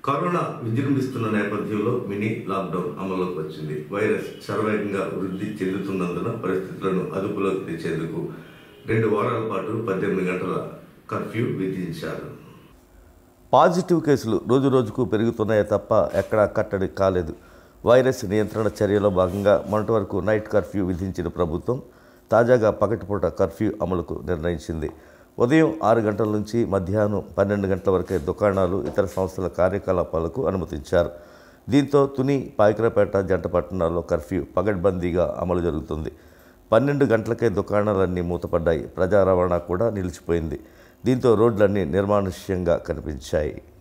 corona విజృంభిస్తున్న నేపథ్యంలో mini lockdown అమల్లోకి వచ్చింది వైరస్ శరవేగంగా వృద్ధి చెందుతున్నందున పరిస్థితులను అదుపులోకి తెచ్చేందుకు రెండు వారాల పాటు పద్దెనిమిది గంటల కర్ఫ్యూ విధించారు పాజిటివ్ కేసులు రోజు రోజుకు పెరుగుతున్నాయే తప్ప ఎక్కడా కట్టడి కాలేదు వైరస్ నియంత్రణ చర్యలో భాగంగా మొన్నటి వరకు నైట్ కర్ఫ్యూ విధించిన ప్రభుత్వం తాజాగా పగటిపూట కర్ఫ్యూ అమలుకు నిర్ణయించింది ఉదయం ఆరు గంటల నుంచి మధ్యాహ్నం పన్నెండు గంటల వరకే దుకాణాలు ఇతర సంస్థల కార్యకలాపాలకు అనుమతించారు దీంతో తుని పాయకరపేట జంట పట్టణాల్లో కర్ఫ్యూ పగడ్బందీగా అమలు జరుగుతుంది పన్నెండు గంటలకే దుకాణాలన్నీ మూతపడ్డాయి ప్రజా రవాణా కూడా నిలిచిపోయింది దీంతో రోడ్లన్నీ నిర్మానుష్యంగా కనిపించాయి